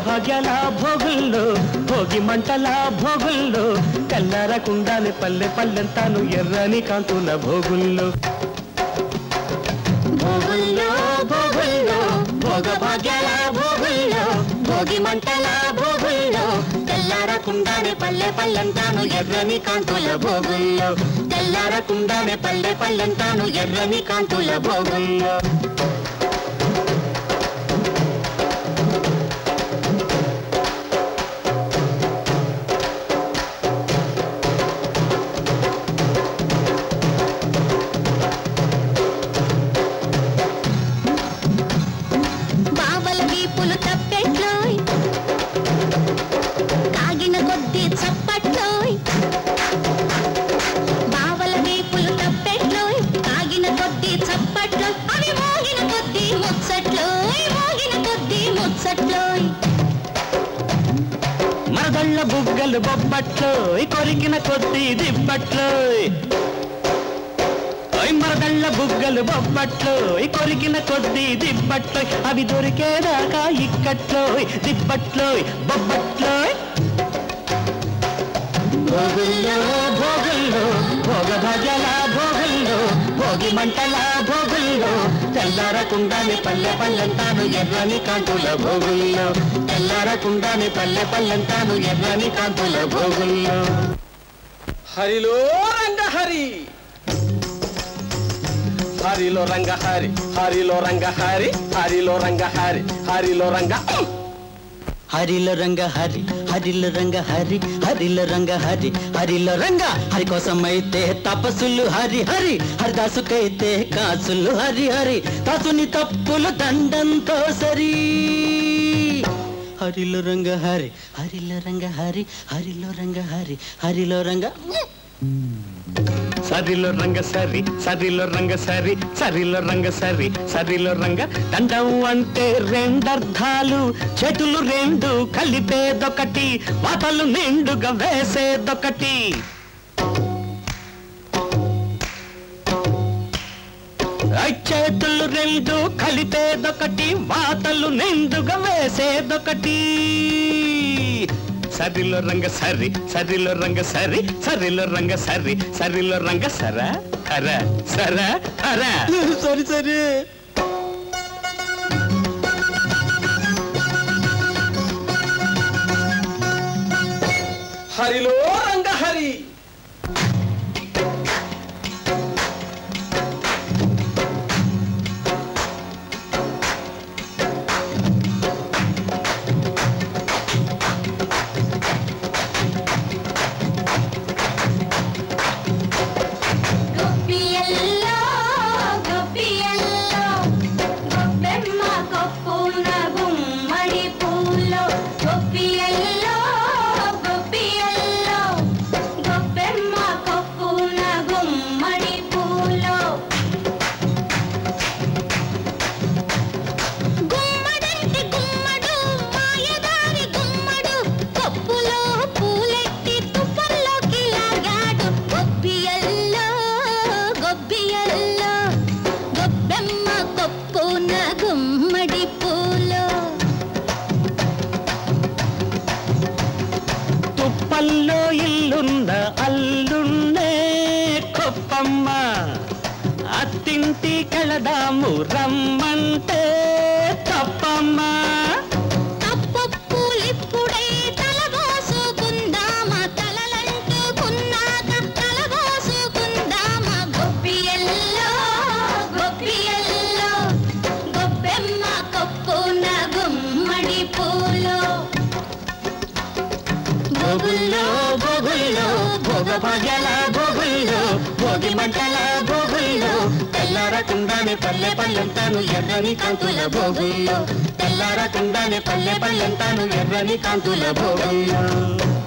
భోగభాగ్యాల భోగుల్లో భోగి మంటల భోగుల్లో తెల్లారకుండానే పల్లె పల్లెంతాను ఎర్రని కాంతుల భోగుల్లో భోగుల్లో భోగుల్లో భోగభాగ్యాల భోగుల్లో భోగి మంటల భోగుల్లో తెల్లారకుండానే పల్లె పల్లెంతాను ఎర్రని కాంతుల భోగుల్లో తెల్లారకుండానే పల్లె పల్లెంతాను ఎర్రని కాంతుల భోగుల్లో బావల వీపులు తప్పెట్లోయ్ కాగిన కొద్దీ చప్పట్లోయ్ బావల వీపులు తప్పెట్లోయ్ కాగిన కొద్దీ చప్పట్లోయ్ అవి మోగిన కొద్దీ ముచ్చట్లోయ్ మోగిన కొద్దీ ముచ్చట్లోయ్ మరదళ్ళ బుగ్గలు బొబ్బట్లో కొరికిన కొద్ది దిబ్బట్లో ఓయ్ మరదళ్ళ బుగ్గలు బొబ్బట్లో కొరికిన కొద్ది దిబ్బట్లో అవి దొరికేదాకా ఇక్కట్లో దిబ్బట్లో బొబ్బట్లో భోగుల్లో భోగుల్లో భోగభాగ్యాల భోగుల్లో భోగి మంటల భోగుల్లో తెల్లారకుండానే పల్లె పల్లెంతాను ఎర్రని కాంతుల భోగుల్లో తెల్లారకుండానే పల్లె పల్లెంతాను ఎర్రని కాంతుల భోగుల్లో హరిలో రంగ హరి హరిలో రంగ హరి హరిలో రంగ హరి హరిలో రంగ హరి హరిలో రంగ హరిలో రంగ హరి హరిలో రంగ హరి హరిలో రంగ హరి హరిలో రంగ హరి కోసమైతే తపస్సులు హరి హరి హరిదాసుకైతే కాసులు హరి హరి దాసుని తప్పులు దండంతో సరి హరిలో రంగ హరి హరిలో రంగ హరి హరిలో రంగ హరి హరిలో రంగ సరిలో రంగ సరి సరిలో రంగ సరి సరిలో రంగ సరి సరిలో రంగ దండం అంటే రెండర్థాలు చేతులు రెండు కలిపేదొకటి వాతలు నిండుగా వేసేదొకటి ఆ చేతులు రెండు కలిపేదొకటి వాతలు నిండుగా వేసేదొకటి సరిలో రంగ సరి సరిలో రంగ సరి సరిలో రంగ సరి సరిలో రంగ సర కర సర కర సరి సరి హరిలో రంగ హరి గొప్పియల్లో గొప్పియల్లో గొప్పెమ్మ కొప్పున గుమ్మడి పూలో గొప్పియల్లో గొప్పియల్లో గొప్పెమ్మ కొప్పున గుమ్మడి పూలో గుమ్మడంటి గుమ్మడు మాయదారి గుమ్మడు కొప్పులో పూలెట్టి తుప్పల్లోకి లాగాడు గొబ్బియల్లో గొబ్బియల్లో గొబ్బెమ్మ కొప్పున గుమ్మడి పూలో తుప్పల్లో ఇల్లున్న అల్లున్నే కొప్పమ్మ అత్తింటి కెళదాము రమ్మంటే తప్పమ్మ తప్పప్పులిప్పుడే తలబోసుకుందామా తలలంటుకున్నాక తలబోసుకుందామా గొప్పియల్లో గొప్పియల్లో గొప్పెమ్మ కొప్పున గుమ్మడి పూలో భోగుల్లో భోగుల్లో భోగభాగ్యాల భోగుల్లో భోగి మంటల భోగుల్లో తెల్లారకుండానే పల్లె పల్లెంతాను ఎర్రని కాంతుల భోగుల్లో తెల్లారకుండానే పల్లె పల్లెంతాను ఎర్రని కాంతుల భోగుల్లో